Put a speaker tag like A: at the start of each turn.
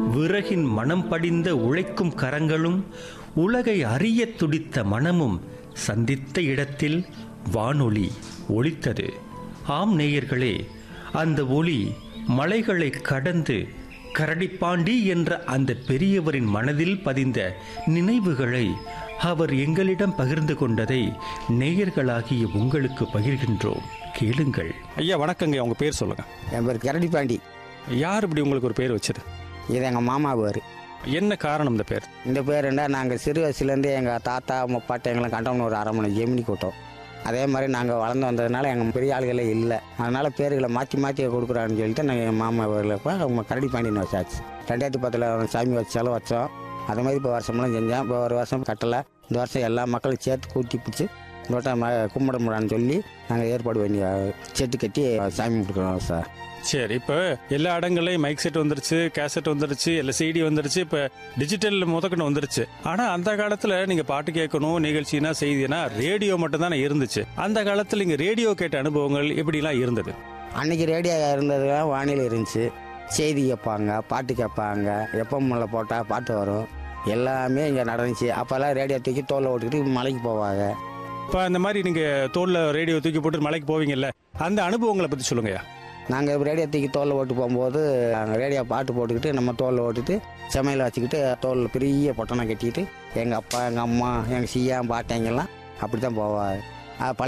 A: விறகின் மனம் படிந்த உழைக்கும் கரங்களும் உலகை அறியத் துடித்த மனமும் சந்தித்த இடத்தில் வானொலி ஒலித்தது ஆம் நேயர்களே அந்த ஒளி மலைகளை கடந்து கரடிப்பாண்டி என்ற அந்த பெரியவரின் மனதில் பதிந்த நினைவுகளை அவர் எங்களிடம் பகிர்ந்து கொண்டதை நேயர்களாகிய உங்களுக்கு பகிர்கின்றோம் கேளுங்கள்
B: ஐயா வணக்கங்க உங்க பேர் சொல்லுங்க
C: என் பேர் கரடிப்பாண்டி
B: யார் இப்படி உங்களுக்கு ஒரு பேர் வச்சது
C: இது எங்கள் மாமா பேர்
B: என்ன காரணம் இந்த பேர்
C: இந்த பேர் என்ன நாங்கள் சிறு வயசுலேருந்து எங்கள் தாத்தா முப்பாட்டை எங்களை கண்டோம்னு ஒரு அரமனை ஜெமினி கூட்டம் அதே மாதிரி நாங்கள் வளர்ந்து வந்ததுனால எங்கள் பெரிய ஆளுகளே இல்லை அதனால் பேர்களை மாற்றி மாற்றி கொடுக்குறான்னு சொல்லிட்டு நாங்கள் எங்கள் மாமா பேரில் இப்போ அவங்க கரடிப்பாண்டின்னு வச்சாச்சு ரெண்டாயிரத்தி பத்தில் சாமி வச்சாலும் வச்சோம் அது மாதிரி இப்போ வருஷமெல்லாம் செஞ்சோம் இப்போ ஒரு வருஷம் கட்டலை இந்த வருஷம் எல்லா மக்களும் சேர்த்து கூட்டி பிடிச்சி இந்த வட்டம் ம- கும்பிட முடியான்னு சொல்லி நாங்கள் ஏற்பாடு பண்ணி அஹ், செட்டு கட்டி சாமி கொடுக்குறோம் சார்
B: சரி இப்போ எல்லா இடங்களையும் மைக் செட் வந்துருச்சு கேசட் வந்துருச்சு எல்லா சிடி வந்துருச்சு இப்போ டிஜிட்டல் முதக்கணும் வந்துருச்சு ஆனா அந்த காலத்துல நீங்க பாட்டு கேட்கணும் நிகழ்ச்சினா செய்தினா ரேடியோ மட்டும் தானே இருந்துச்சு அந்த காலத்துல நீங்க ரேடியோ கேட்ட அனுபவங்கள் எப்படிலாம் இருந்தது
C: அன்னைக்கு ரேடியோ இருந்ததுலாம் வானிலை இருந்துச்சு செய்தி கேட்பாங்க பாட்டு கேட்பாங்க எப்பமில் போட்டால் பாட்டு வரும் எல்லாமே இங்கே நடந்துச்சு அப்போல்லாம் ரேடியோ தூக்கி தோலை ஓட்டிக்கிட்டு மலைக்கு போவாங்க
B: இப்போ அந்த மாதிரி நீங்க தோல்ல ரேடியோ தூக்கி போட்டு மலைக்கு போவீங்கல்ல அந்த அனுபவங்களை பத்தி சொல்லுங்கய்யா
C: நாங்கள் ரேடியோ தூக்கி தோலில் ஓட்டு போகும்போது அங்கே ரேடியோ பாட்டு போட்டுக்கிட்டு நம்ம தோலில் ஓட்டிட்டு சமையல் வச்சுக்கிட்டு தோலில் பெரிய பொட்டனை கட்டிக்கிட்டு எங்கள் அப்பா எங்கள் அம்மா எங்கள் சீயா பாட்டைங்கெல்லாம் அப்படி தான் போவாங்க